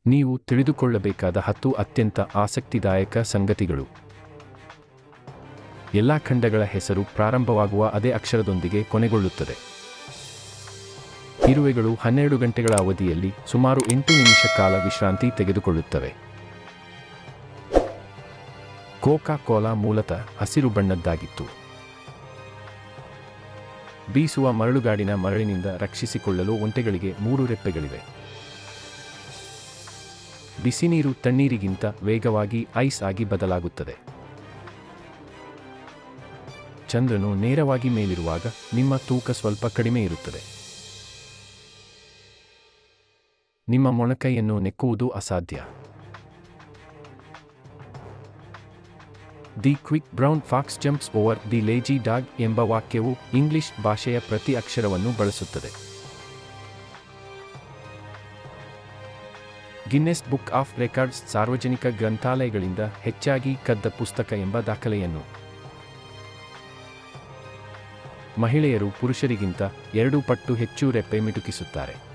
ನೀವು ತಿಳಿದುಕೊಳ್ಳಬೇಕಾದ ಹತ್ತು ಅತ್ಯಂತ ಆಸಕ್ತಿದಾಯಕ ಸಂಗತಿಗಳು ಎಲ್ಲ ಖಂಡಗಳ ಹೆಸರು ಪ್ರಾರಂಭವಾಗುವ ಅದೇ ಅಕ್ಷರದೊಂದಿಗೆ ಕೊನೆಗೊಳ್ಳುತ್ತದೆ ಇರುವೆಗಳು ಹನ್ನೆರಡು ಗಂಟೆಗಳ ಅವಧಿಯಲ್ಲಿ ಸುಮಾರು ಎಂಟು ನಿಮಿಷ ಕಾಲ ವಿಶ್ರಾಂತಿ ತೆಗೆದುಕೊಳ್ಳುತ್ತವೆ ಕೋಕಾ ಕೋಲಾ ಮೂಲತಃ ಹಸಿರು ಬಣ್ಣದ್ದಾಗಿತ್ತು ಬೀಸುವ ಮರಳುಗಾಡಿನ ಮರಳಿನಿಂದ ರಕ್ಷಿಸಿಕೊಳ್ಳಲು ಒಂಟೆಗಳಿಗೆ ಮೂರು ರೆಪ್ಪೆಗಳಿವೆ ಬಿಸಿನೀರು ತಣ್ಣೀರಿಗಿಂತ ವೇಗವಾಗಿ ಐಸ್ ಆಗಿ ಬದಲಾಗುತ್ತದೆ ಚಂದ್ರನು ನೇರವಾಗಿ ಮೇಲಿರುವಾಗ ನಿಮ್ಮ ತೂಕ ಸ್ವಲ್ಪ ಕಡಿಮೆ ಇರುತ್ತದೆ ನಿಮ್ಮ ಮೊಣಕೈಯನ್ನು ನೆಕ್ಕುವುದು ಅಸಾಧ್ಯ the quick brown fox jumps over the lazy dog ಎಂಬ ವಾಕ್ಯವು ಇಂಗ್ಲಿಷ್ ಭಾಷೆಯ ಪ್ರತಿ ಅಕ್ಷರವನ್ನು ಬಳಸುತ್ತದೆ ಗಿನ್ನೆಸ್ ಬುಕ್ ಆಫ್ ರೆಕಾರ್ಡ್ಸ್ ಸಾರ್ವಜನಿಕ ಗ್ರಂಥಾಲಯಗಳಿಂದ ಹೆಚ್ಚಾಗಿ ಕದ್ದ ಪುಸ್ತಕ ಎಂಬ ದಾಖಲೆಯನ್ನು ಮಹಿಳೆಯರು ಪುರುಷರಿಗಿಂತ ಎರಡು ಪಟ್ಟು ಹೆಚ್ಚು ರೆಪ್ಪೆ ಮಿಟುಕಿಸುತ್ತಾರೆ